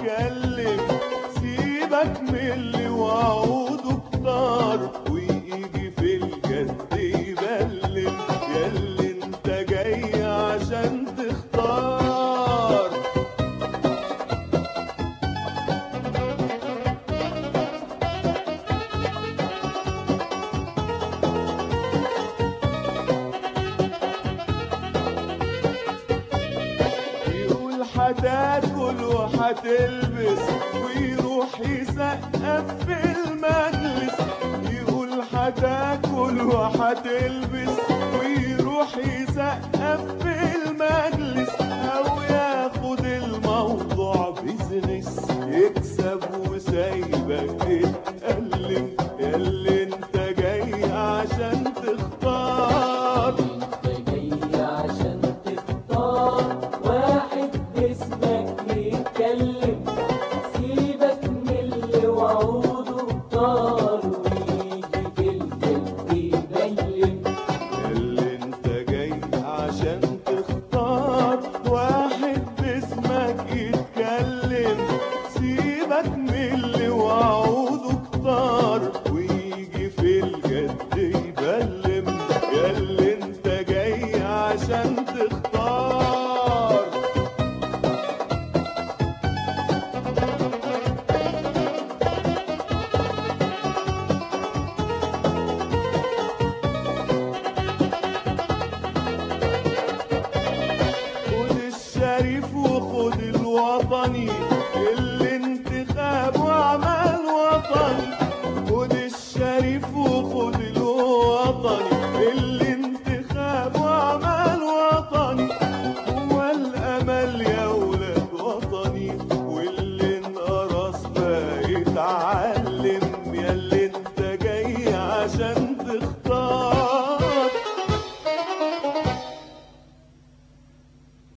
يتكلم سيبك من اللي وعوده كتار ويجي في الجد يبلم ياللي انت جاي عشان تختار يقول هتاكل وهتلبس ويروح يسقف في المجلس يقول هتاكل وهتلبس ويروح يسقف في المجلس او ياخد الموضوع بيزنس يكسب وسايبك تتألم ياللي انت جاي عشان تختار انت جاي عشان تختار واحد اسمك يتكلم سيبك من اللي وعوده كتار ويجي في الجد يبين اللي انت جاي عشان تختار واحد باسمك يتكلم سيبك من اللي وعوده كتار ويجي في الجد يبلم ياللي انت جاي عشان تختار خد الشريف وخد الوطني الانتخاب وعمل وطني خد الشريف وخد الوطني الانتخاب وعمل وطني هو الامل